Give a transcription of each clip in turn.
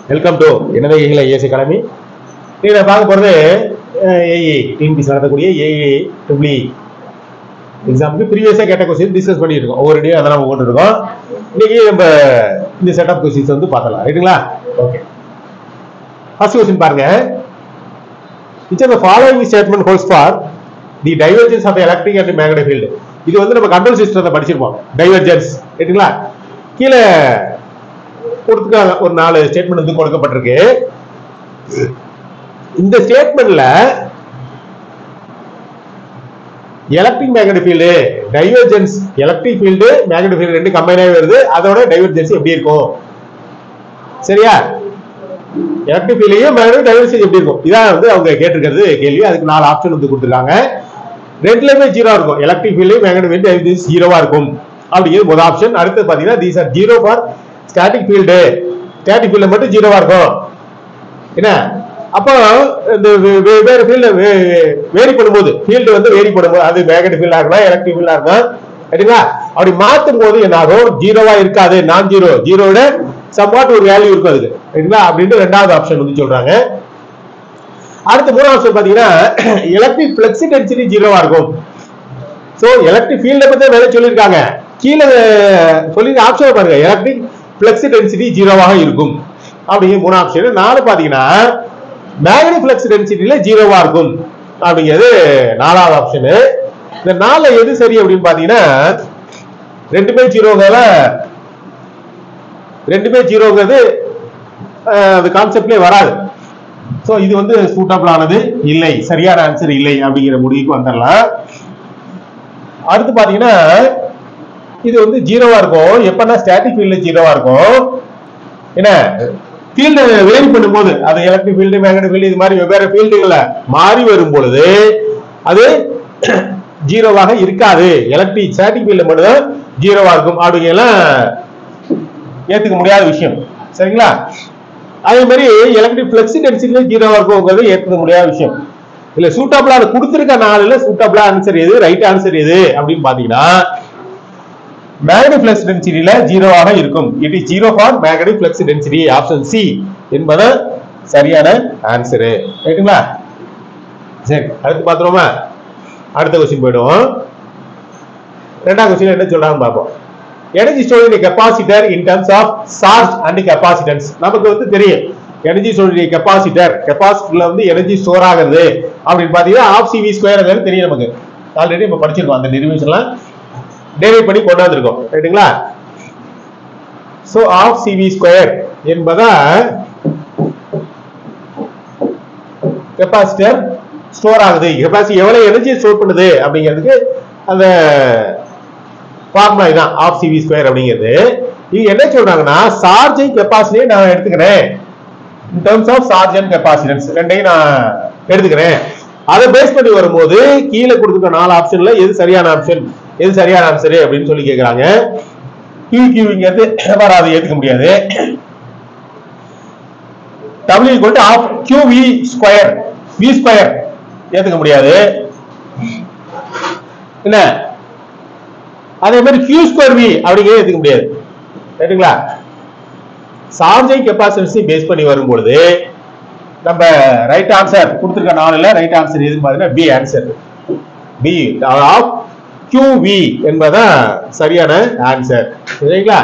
welcome to என்னவே இங்கில AC academy நீங்க நான் பார்க்க போறது ஏஇ டிஎன்பிசி நடத்தக்கூடிய ஏஇ ட்ரிபிளி எக்ஸாமுக்கு ப்ரீவியஸாக கேட்ட கொஸ்டின் டிஸ்கஸ் பண்ணிட்டு இருக்கோம் ஒவ்வொரு டே அதெல்லாம் நம்ம கொண்டு இருக்கோம் இன்னைக்கு நம்ம இந்த செட் ஆஃப் கொஸ்டின்ஸ் வந்து பார்த்தலாம் ரைட்டுங்களா ஓகே ஃபர்ஸ்ட் கொஸ்டின் பாருங்க which of the following statement holds for the divergence of the electric and magnetic field இது வந்து நம்ம கண்ட்ரோல் சிஸ்டத்தை படிச்சிருப்போம் டைவர்ஜென்ஸ் ரைட்டுங்களா கீழே கொடுத்துருக்காங்க ஒரு நாலு ஸ்டேட்மெண்ட் வந்து கொடுக்கப்பட்டிருக்கு இந்த ஸ்டேட்மெண்ட்ல electric magnetic field divergence electric field magnetic field ரெண்டு கம்பைனாகவே வருது அதோட டைவர்ஜென்ஸ் எப்படி இருக்கும் சரியா எலக்ட்ரிக் ஃபீல்டையும் மேக்னெட்டிக் டைவர்ஜென்ஸ் எப்படி இருக்கும் இதான் வந்து அவங்க கேட்டிருக்கிறது கேள்வி அதுக்கு நாலு ஆப்ஷன் வந்து கொடுத்துருக்காங்க ரெண்டுலயுமே ஜீரோ இருக்கும் electric field magnetic field divergence ஜீரோவா இருக்கும் அப்படிங்கிறது முதல் ஆப்ஷன் அடுத்து பாத்தீங்கன்னா these are zero for static field static field மட்டும் ஜீரோவா இருக்கும் என்ன அப்போ இந்த வே- வெவ்வேறு ஃபீல்டு வேரி பண்ணும்போது ஃபீல்டு வந்து வேரி பண்ணும்போது அது மேக்னெட்டிக் ஃபீல்டா இருக்கலாம் எலக்ட்ரிக் ஃபீல்டா இருக்கும் சரிங்களா அப்படி மாத்தும் போது என்ன ஆகும் ஜீரோவா இருக்காது நான் ஜீரோ ஜீரோட சம்வாட் ஒரு வேல்யூ இருக்கும் அதுக்கு சரிங்களா அப்படின்ட்டு ரெண்டாவது ஆப்ஷன் வந்து சொல்றாங்க அடுத்த மூணாவது ஆப்ஷன் பாத்தீங்கன்னா எலக்ட்ரிக் பிளெக்சி டென்சிட்டி ஜீரோவா இருக்கும் சோ எலக்ட்ரிக் ஃபீல்ட பத்தி மேலே சொல்லியிருக்காங்க கீழே சொல்லி ஆப்ஷன் பாருங்க எலக்ட்ரிக் பிளெக்சி டென்சிட்டி ஜீரோவாக இருக்கும் அப்படிங்கிற மூணு ஆப்ஷன் நாலு பாத்தீங்கன்னா மேக்னெட்டிக் பிளெக்ஸ் டென்சிட்டியில ஜீரோவா இருக்கும் அப்படிங்கிறது நாலாவது ஆப்ஷன் இந்த நாலுல எது சரி அப்படின்னு பாத்தீங்கன்னா ரெண்டுமே ஜீரோங்கிறத ரெண்டுமே ஜீரோங்கிறது அஹ், அது கான்செப்ட்லேயே வராது சோ இது வந்து சூட்டபிள் ஆனது இல்லை சரியான ஆன்சர் இல்லை அப்படிங்கிற முடிவுக்கு வந்துடலாம் அடுத்து பாத்தீங்கன்னா இது வந்து ஜீரோவா இருக்கும் எப்பன்னா ஸ்டாட்டிக் ஃபீல்ட்ல ஜீரோவா இருக்கும் என்ன ஃபீல்டு வேரி பண்ணும்போது அது எலக்ட்ரிக் ஃபீல்டு மேக்னெட்டிக் ஃபீல்டு இது மாதிரி வெவ்வேறு ஃபீல்டுகளை மாறி வரும் பொழுது அது ஜீரோவாக இருக்காது எலக்ட்ரிக் ஸ்டாட்டிக் ஃபீல்டு மட்டும் தான் ஜீரோவா இருக்கும் அப்படிங்கலாம் ஏத்துக்க முடியாத விஷயம் சரிங்களா அதே மாதிரி எலக்ட்ரிக் பிளெக்சி டென்சிட்டில ஜீரோவா இருக்குங்கிறது ஏத்துக்க முடியாத விஷயம் இல்ல சூட்டபிளா அது கொடுத்திருக்க நாலுல சூட்டபிளா ஆன்சர் எது ரைட் ஆன்சர் எது அப்படின்னு பாத்தீங்கன்னா மேக்னெட்டிக் ஃப்ளக்ஸ் டென்சிட்டியில ஜீரோவாக இருக்கும் it is zero for magnetic flux density option C என்பது சரியான ஆன்சர் ரைட்டுங்களா சரி அடுத்து பாத்துருவோமா அடுத்த கொஸ்டின் போயிடுவோம் ரெண்டாவது கொஸ்டின் என்ன சொல்றாங்கன்னு பார்ப்போம் energy storage capacitor in terms of charge and capacitance நமக்கு வந்து தெரியும் எனர்ஜி ஸ்டோரேஜ் கெப்பாசிட்டர் கெப்பாசிட்டர்ல வந்து எனர்ஜி ஸ்டோர் ஆகுது அப்படின்னு பாத்தீங்கன்னா ஆஃப் சிவி ஸ்கொயர் தெரியும் நமக்கு ஆல்ரெடி நம்ம படிச்சிருக்கோம் அந்த டெரிவேஷன்லாம் டெரைவ் பண்ணி கொண்டாந்துருக்கோம் ரைட்டுங்களா சோ ஆஃப் சிவி ஸ்கொயர் என்பதா கெப்பாசிட்டர் ஸ்டோர் ஆகுது கெப்பாசிட்டி எவ்வளவு எனர்ஜி ஸ்டோர் பண்ணுது அப்படிங்கிறதுக்கு அந்த ஃபார்முலா இதான் ஆஃப் சிவி ஸ்கொயர் அப்படிங்கிறது இது என்ன சொல்றாங்கன்னா சார்ஜிங் கெப்பாசிட்டியை நான் எடுத்துக்கிறேன் in terms of charge and capacitance ரெண்டையும் நான் எடுத்துக்கிறேன் அதை பேஸ் பண்ணி வரும்போது கீழே கொடுத்துருக்க நாலு ஆப்ஷன்ல எது சரியான ஆப்ஷன் எது சரியான ஆன்சர் அப்படின்னு சொல்லி கேக்குறாங்க கியூ கியூங்கிறது வராது ஏத்துக்க முடியாது W equal to half Q V square V square ஏத்துக்க முடியாது என்ன அதே மாதிரி கியூ ஸ்கொயர் வி அப்படிங்கிறது ஏத்துக்க முடியாது ரைட்டுங்களா சார்ஜிங் கெப்பாசிட்டன்ஸை பேஸ் பண்ணி வரும்பொழுது நம்ம ரைட் ஆன்சர் கொடுத்துருக்க நாலுல ரைட் ஆன்சர் எதுன்னு பார்த்தீங்கன்னா B answer B half QV என்பதான் சரியான ஆன்சர் சரிங்களா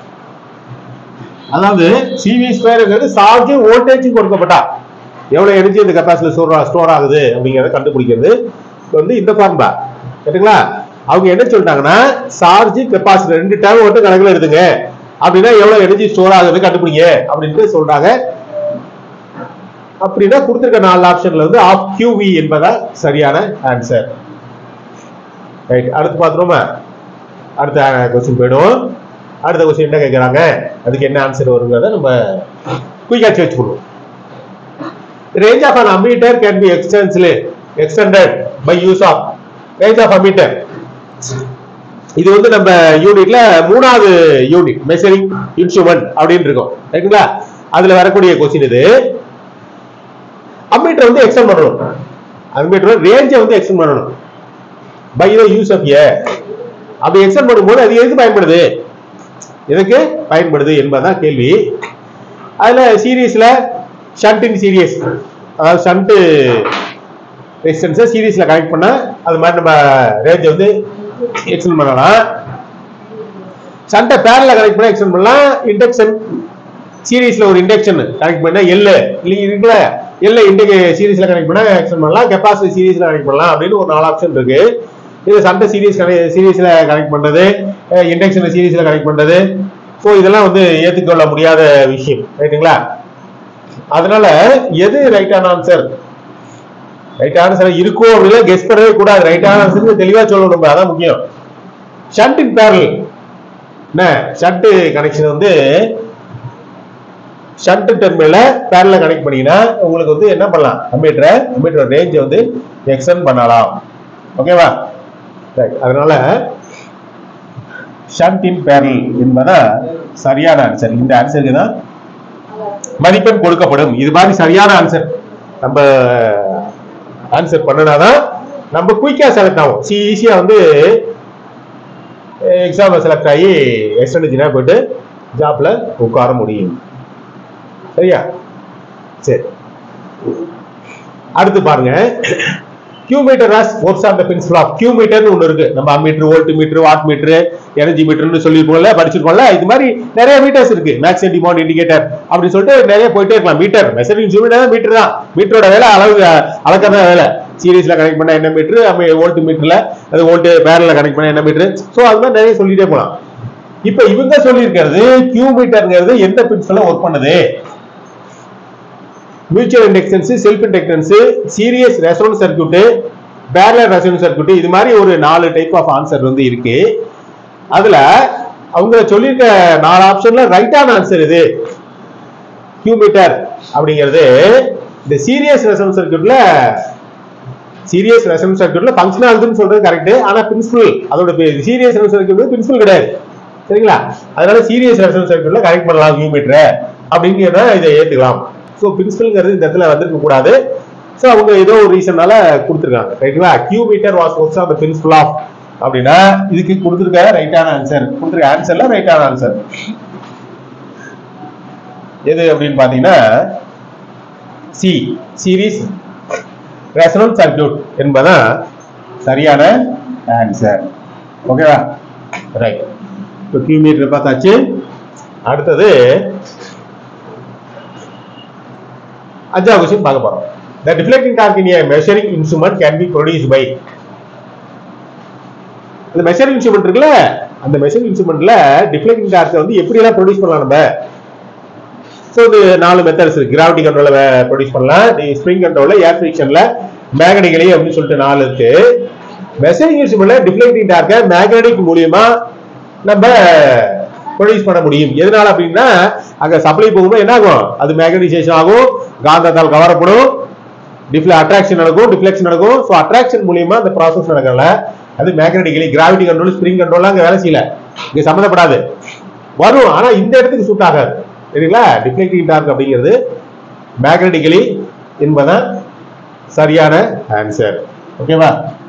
அதாவது சிவி ஸ்கொயர்ங்கிறது சார்ஜ் வோல்டேஜ் கொடுக்கப்பட்டா எவ்வளவு எனர்ஜி இந்த கெப்பாசிட்டி ஸ்டோர் ஸ்டோர் ஆகுது அப்படிங்கறத கண்டுபிடிக்கிறது வந்து இந்த ஃபார்முலா சரிங்களா அவங்க என்ன சொல்லிட்டாங்கன்னா சார்ஜ் கெப்பாசிட்டி ரெண்டு டேர்ம் மட்டும் கணக்குல எடுத்துங்க அப்படின்னா எவ்வளவு எனர்ஜி ஸ்டோர் ஆகுது கண்டுபிடிங்க அப்படின்ட்டு சொல்றாங்க அப்படின்னா கொடுத்திருக்க நாலு ஆப்ஷன்ல வந்து ஆஃப் QV என்பதா சரியான ஆன்சர் ரைட் அடுத்து பார்த்துருவோமா அடுத்த கொஸ்டின் போயிடுவோம் அடுத்த கொஸ்டின் என்ன கேட்குறாங்க அதுக்கு என்ன ஆன்சர் வருங்கிறத நம்ம குயிக்காச்சு வச்சுக்கணும் range of an ammeter can be extensively extended by use of range of ammeter இது வந்து நம்ம யூனிட்ல மூணாவது யூனிட் மெஷரிங் இன்ஸ்ட்ருமெண்ட் அப்படின்னு இருக்கும் ரைட்டுங்களா அதுல வரக்கூடிய கொஸ்டின் இது அம்மீட்டர் வந்து எக்ஸ்டெண்ட் பண்ணணும் அம்மீட்டர் ரேஞ்சை வந்து எக்ஸ்டெண்ட் பண்ணணும் by the use of a அப்படி எக்ஸ்டெண்ட் பண்ணும்போது அது எதுக்கு பயன்படுது எதுக்கு பயன்படுது என்பதுதான் கேள்வி அதுல சீரீஸ்ல ஷண்ட் இன் சீரியஸ் அதாவது ஷண்ட் ரெசிஸ்டன்ஸை சீரீஸ்ல கனெக்ட் பண்ணா அது மாதிரி நம்ம ரேஞ்ச் வந்து எக்ஸ்டெண்ட் பண்ணலாம் ஷண்ட்டை பேரல கனெக்ட் பண்ணா எக்ஸ்டெண்ட் பண்ணலாம் இண்டக்ஷன் சீரீஸ்ல ஒரு இண்டக்ஷன் கனெக்ட் பண்ணா எல் இருக்குல்ல எல்ல இண்டக் சீரீஸ்ல கனெக்ட் பண்ணா எக்ஸ்டெண்ட் பண்ணலாம் கெப்பாசிட்டி சீரீஸ்ல கனெக்ட் பண்ணலாம் அப்படின்னு ஒரு நாலு ஆப்ஷன் இருக்கு இது சண்டை சீரீஸ் சீரீஸ்ல கனெக்ட் பண்றது இண்டக்ஷன் சீரீஸ்ல கனெக்ட் பண்றது ஸோ இதெல்லாம் வந்து ஏற்றுக்கொள்ள முடியாத விஷயம் ரைட்டுங்களா அதனால எது ரைட்டான ஆன்சர் ரைட் ஆன்சர் இருக்கும் அப்படின்னா கெஸ் பண்ணவே கூடாது ரைட்டான ஆன்சர் தெளிவா சொல்லணும் நம்ம அதான் முக்கியம் ஷண்ட் இன் பேரல் என்ன ஷண்ட் கனெக்ஷன் வந்து ஷண்ட் டெர்மினல பேரல கனெக்ட் பண்ணீங்கன்னா உங்களுக்கு வந்து என்ன பண்ணலாம் அம்மீட்டரை அம்மீட்டர் ரேஞ்ச் வந்து எக்ஸ்டெண்ட் பண்ணலாம் ஓகேவா ரைட் அதனால ஷண்ட் இன் பேரல் என்பதா சரியான ஆன்சர் இந்த ஆன்சருக்கு தான் மதிப்பெண் கொடுக்கப்படும் இது மாதிரி சரியான ஆன்சர் நம்ம ஆன்சர் பண்ணனாதான் நம்ம குயிக்கா செலக்ட் ஆகும் சி ஈஸியா வந்து எக்ஸாம்ல செலக்ட் ஆகி எக்ஸ்டர்னல் போயிட்டு ஜாப்ல உட்கார முடியும் சரியா சரி அடுத்து பாருங்க Q meter as works on the principle of Q மீட்டர்னு ஒன்று இருக்கு நம்ம ammeter volt meter watt meter energy மீட்டர்னு சொல்லியிருக்கோம்ல படிச்சிருக்கோம்ல இது மாதிரி நிறைய மீட்டர்ஸ் இருக்கு மேக்ஸ் அண்ட் டிமாண்ட் இண்டிகேட்டர் அப்படின்னு சொல்லிட்டு நிறைய போயிட்டே இருக்கலாம் மீட்டர் மெஷரிங் இன்ஸ்ட்ருமெண்ட் மீட்டர் தான் மீட்டரோட வேலை அளவு அளக்கதான் வேலை சீரீஸ்ல கனெக்ட் பண்ண என்ன மீட்டர் வோல்ட் மீட்டர்ல அது வோல்ட் பேரல்ல கனெக்ட் பண்ண என்ன மீட்டர் ஸோ அது மாதிரி நிறைய சொல்லிட்டே போலாம் இப்ப இவங்க சொல்லியிருக்கிறது கியூ மீட்டர்ங்கிறது எந்த பிரின்சிபல்ல ஒர்க் பண்ணுது mutual inductance self inductance series resonance circuit parallel resonance circuit இது மாதிரி ஒரு நாலு டைப் ஆஃப் ஆன்சர் வந்து இருக்கு அதுல அவங்க சொல்லியிருக்க நாலு ஆப்ஷன்ல ரைட்டான ஆன்சர் இது கியூ மீட்டர் அப்படிங்கிறது இந்த சீரியஸ் ரெசோனன்ஸ் சர்க்யூட்ல சீரியஸ் ரெசோனன்ஸ் சர்க்யூட்ல ஃபங்க்ஷனாலிட்டின்னு சொல்றது கரெக்ட் ஆனா பிரின்சிபல் அதோட சீரியஸ் ரெசோனன்ஸ் சர்க்யூட் பிரின்சிபல் கிடையாது சரிங்களா அதனால சீரியஸ் ரெசோனன்ஸ் சர்க்யூட்ல கனெக்ட் பண்ணலாம் கியூ மீட்டர் அப்படிங்கிறத இதை ஏத்துக்கலாம் ஸோ பிரின்சிபல்ங்கிறது இந்த இடத்துல வந்திருக்க கூடாது ஸோ அவங்க ஏதோ ஒரு ரீசனால கொடுத்துருக்காங்க ரைட்டுங்களா Q meter was works of the principle of அப்படின்னா இதுக்கு கொடுத்துருக்க ரைட்டான ஆன்சர் கொடுத்துருக்க ஆன்சர்ல ரைட்டான ஆன்சர் எது அப்படின்னு பாத்தீங்கன்னா சி சீரிஸ் ரெசனன்ஸ் சர்க்யூட் என்பதான் சரியான ஆன்சர் ஓகேவா ரைட் இப்போ கியூ மீட்டர் பார்த்தாச்சு அடுத்தது அஞ்சாவது கொஸ்டின் பார்க்க போறோம் the deflecting torque in measuring instrument can be produce by அந்த மெஷரிங் இன்ஸ்ட்ருமெண்ட் இருக்குல்ல அந்த மெஷரிங் இன்ஸ்ட்ருமெண்ட்ல டிஃப்ளெக்டிங் டார்க்கை வந்து எப்படி எல்லாம் ப்ரொடியூஸ் பண்ணலாம் நம்ம ஸோ இது நாலு மெத்தட்ஸ் இருக்கு கிராவிட்டி கண்ட்ரோல ப்ரொடியூஸ் பண்ணலாம் ஸ்ப்ரிங் கண்ட்ரோல ஏர் ஃபிரிக்ஷன்ல மேக்னடிக்கலி அப்படின்னு சொல்லிட்டு நாலு இருக்கு மெஷரிங் இன்ஸ்ட்ருமெண்ட்ல டிஃப்ளெக்டிங் டார்க்கை மேக்னடிக் மூலியமா நம்ம ப்ரொடியூஸ் பண்ண முடியும் எதனால அப்படின்னா அங்க சப்ளை போகும்போது என்ன ஆகும் அது மேக்னடைசேஷன் ஆகும் காந்தத்தால் கவரப்படும் டிஃப்ள அட்ராக்ஷன் நடக்கும் டிஃப்ளெக்ஷன் நடக்கும் ஸோ அட்ராக்ஷன் மூலியமா அந்த ப்ராசஸ் நடக்கல அது magnetically gravity control spring control அங்க வேலை செய்யல இங்க சம்மந்தப்படாது வரும் ஆனா இந்த இடத்துக்கு சூட் ஆகாது சரிங்களா டிஃப்ளெக்டிங் டார்க் அப்படிங்கிறது மேக்னடிக்கலி என்பதான் சரியான ஆன்சர் ஓகேவா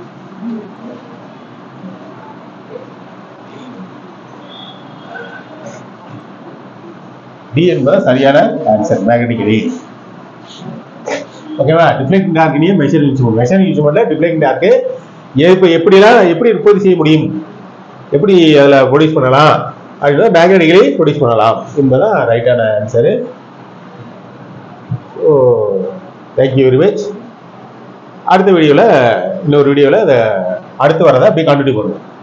டி என்பது சரியான ஆன்சர் மேக்னடிக்கலி ஓகேவா டிஃப்ளெக்டிங் டார்க்னையும் மெஷர் இன்ஸ்ட்ருமெண்ட் மெஷர் இன்ஸ்ட்ருமெண்ட்ல டிஃப்ளெக்டிங் டார்க்கு இப்போ எப்படிலாம் எப்படி உற்பத்தி செய்ய முடியும் எப்படி அதில் ப்ரொடியூஸ் பண்ணலாம் அப்படின்னா மேக்னடிக்கலி ப்ரொடியூஸ் பண்ணலாம் என்பதான் ரைட்டான ஆன்சரு ஓ தேங்க்யூ வெரி மச் அடுத்த வீடியோவில் இன்னொரு வீடியோவில் அதை அடுத்து வரதை அப்படியே கண்டினியூ பண்ணுவோம்